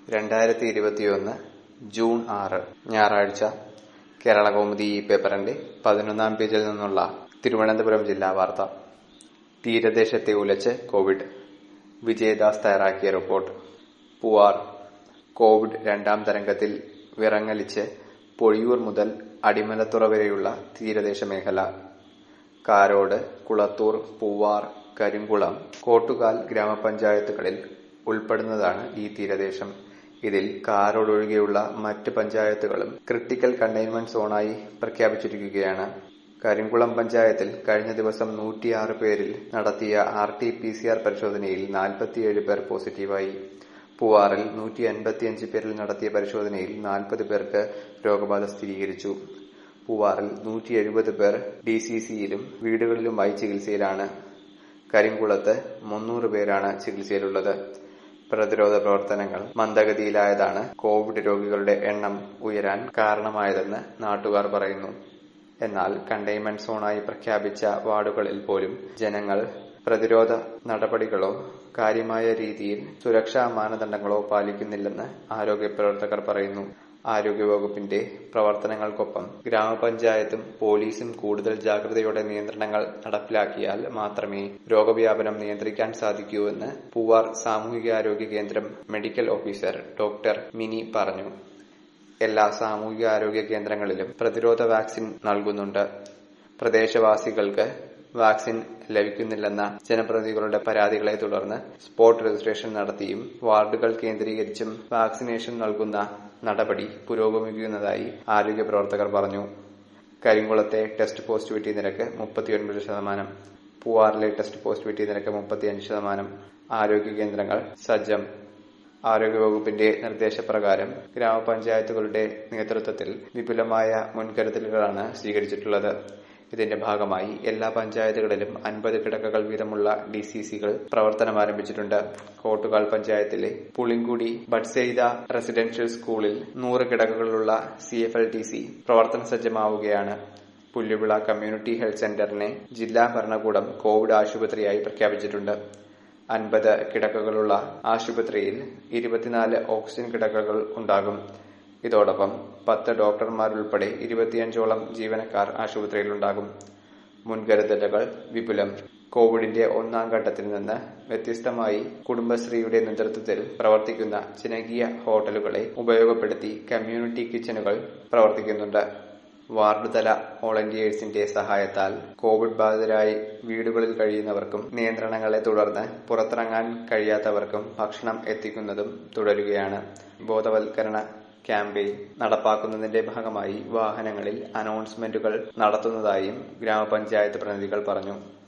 രണ്ടായിരത്തി ഇരുപത്തിയൊന്ന് ജൂൺ ആറ് ഞായറാഴ്ച കേരളകൗമുദി ഈ പേപ്പറിന്റെ പതിനൊന്നാം പേജിൽ നിന്നുള്ള തിരുവനന്തപുരം ജില്ലാ വാർത്ത തീരദേശത്തെ ഉലച്ച് കോവിഡ് വിജയദാസ് തയ്യാറാക്കിയ റിപ്പോർട്ട് പൂവാർ കോവിഡ് രണ്ടാം തരംഗത്തിൽ വിറങ്ങലിച്ച് പൊഴിയൂർ മുതൽ അടിമലത്തുറ വരെയുള്ള തീരദേശ മേഖല കാരോട് കുളത്തൂർ പൂവാർ കരിങ്കുളം കോട്ടുകാൽ ഗ്രാമപഞ്ചായത്തുകളിൽ ഉൾപ്പെടുന്നതാണ് ഈ തീരദേശം ഇതിൽ കാരോടൊഴികെയുള്ള മറ്റ് പഞ്ചായത്തുകളും ക്രിട്ടിക്കൽ കണ്ടെയ്ൻമെന്റ് സോണായി പ്രഖ്യാപിച്ചിരിക്കുകയാണ് കരിങ്കുളം പഞ്ചായത്തിൽ കഴിഞ്ഞ ദിവസം നൂറ്റിയാറ് പേരിൽ നടത്തിയ R T P C R പരിശോധനയിൽ നാൽപ്പത്തിയേഴ് പേർ പോസിറ്റീവായി പൂവാറിൽ നൂറ്റി അൻപത്തിയഞ്ച് പേരിൽ നടത്തിയ പരിശോധനയിൽ നാൽപ്പത് പേർക്ക് രോഗബാധ സ്ഥിരീകരിച്ചു പൂവാറിൽ നൂറ്റി എഴുപത് പേർ ഡി സി സിയിലും വീടുകളിലുമായി ചികിത്സയിലാണ് കരിങ്കുളത്ത് മുന്നൂറ് പേരാണ് ചികിത്സയിലുള്ളത് പ്രതിരോധ പ്രവർത്തനങ്ങൾ മന്ദഗതിയിലായതാണ് കോവിഡ് രോഗികളുടെ എണ്ണം ഉയരാൻ കാരണമായതെന്ന് നാട്ടുകാർ പറയുന്നു എന്നാൽ കണ്ടെയ്ൻമെന്റ് സോണായി പ്രഖ്യാപിച്ച വാർഡുകളിൽ പോലും ജനങ്ങൾ പ്രതിരോധ നടപടികളോ കാര്യമായ രീതിയിൽ സുരക്ഷാ മാനദണ്ഡങ്ങളോ പാലിക്കുന്നില്ലെന്ന് ആരോഗ്യ പ്രവർത്തകർ പറയുന്നു ആരോഗ്യവകുപ്പിന്റെ പ്രവർത്തനങ്ങൾക്കൊപ്പം ഗ്രാമപഞ്ചായത്തും പോലീസും കൂടുതൽ ജാഗ്രതയോടെ നിയന്ത്രണങ്ങൾ നടപ്പിലാക്കിയാൽ മാത്രമേ രോഗവ്യാപനം നിയന്ത്രിക്കാൻ സാധിക്കൂ എന്ന് പൂവാർ സാമൂഹികാരോഗ്യ കേന്ദ്രം മെഡിക്കൽ ഓഫീസർ ഡോക്ടർ മിനി പറഞ്ഞു എല്ലാ സാമൂഹികാരോഗ്യ കേന്ദ്രങ്ങളിലും പ്രതിരോധ വാക്സിൻ നൽകുന്നുണ്ട് പ്രദേശവാസികൾക്ക് വാക്സിൻ ലഭിക്കുന്നില്ലെന്ന ജനപ്രതിനിധികളുടെ പരാതികളെ തുടർന്ന് സ്പോട്ട് രജിസ്ട്രേഷൻ നടത്തിയും വാർഡുകൾ കേന്ദ്രീകരിച്ചും വാക്സിനേഷൻ നൽകുന്ന നടപടി പുരോഗമിക്കുന്നതായി ആരോഗ്യ പ്രവർത്തകർ പറഞ്ഞു കരിങ്കുളത്തെ ടെസ്റ്റ് പോസിറ്റിവിറ്റി നിരക്ക് മുപ്പത്തിയൊൻപത് ശതമാനം പൂവാറിലെ ടെസ്റ്റ് പോസിറ്റിവിറ്റി നിരക്ക് മുപ്പത്തിയഞ്ച് ശതമാനം ആരോഗ്യ കേന്ദ്രങ്ങൾ സജ്ജം ആരോഗ്യവകുപ്പിന്റെ നിർദ്ദേശപ്രകാരം ഗ്രാമപഞ്ചായത്തുകളുടെ നേതൃത്വത്തിൽ വിപുലമായ മുൻകരുതലുകളാണ് സ്വീകരിച്ചിട്ടുള്ളത് ഇതിന്റെ ഭാഗമായി എല്ലാ പഞ്ചായത്തുകളിലും അൻപത് കിടക്കകൾ വീതമുള്ള ഡി സി സികൾ പ്രവർത്തനം ആരംഭിച്ചിട്ടുണ്ട് കോട്ടുകാൽ പഞ്ചായത്തിലെ പുളിങ്കുടി ബഡ്സെയ്ത റെസിഡൻഷ്യൽ സ്കൂളിൽ നൂറ് കിടക്കകളുള്ള C F L T C പ്രവർത്തന സജ്ജമാവുകയാണ് പുല്ലുവിള കമ്മ്യൂണിറ്റി ഹെൽത്ത് സെന്ററിനെ ജില്ലാ ഭരണകൂടം കോവിഡ് ആശുപത്രിയായി പ്രഖ്യാപിച്ചിട്ടുണ്ട് അൻപത് കിടക്കകളുള്ള ആശുപത്രിയിൽ ഇരുപത്തിനാല് ഓക്സിജൻ കിടക്കകൾ ഉണ്ടാകും ഇതോടൊപ്പം പത്ത് ഡോക്ടർമാരുൾപ്പെടെ ഇരുപത്തിയഞ്ചോളം ജീവനക്കാർ ആശുപത്രിയിലുണ്ടാകും മുൻകരുതലുകൾ വിപുലം കോവിഡിന്റെ ഒന്നാം ഘട്ടത്തിൽ നിന്ന് വ്യത്യസ്തമായി കുടുംബശ്രീയുടെ നേതൃത്വത്തിൽ പ്രവർത്തിക്കുന്ന ജനകീയ ഹോട്ടലുകളെ ഉപയോഗപ്പെടുത്തി കമ്മ്യൂണിറ്റി കിച്ചണുകൾ പ്രവർത്തിക്കുന്നുണ്ട് വാർഡ് തല വോളണ്ടിയേഴ്സിന്റെ സഹായത്താൽ കോവിഡ് ബാധിതരായി വീടുകളിൽ കഴിയുന്നവർക്കും നിയന്ത്രണങ്ങളെ തുടർന്ന് പുറത്തിറങ്ങാൻ കഴിയാത്തവർക്കും ഭക്ഷണം എത്തിക്കുന്നതും തുടരുകയാണ് ബോധവൽക്കരണ ക്യാമ്പയിൻ നടപ്പാക്കുന്നതിന്റെ ഭാഗമായി വാഹനങ്ങളിൽ അനൗൺസ്മെന്റുകൾ നടത്തുന്നതായും ഗ്രാമപഞ്ചായത്ത് പ്രതിനിധികൾ പറഞ്ഞു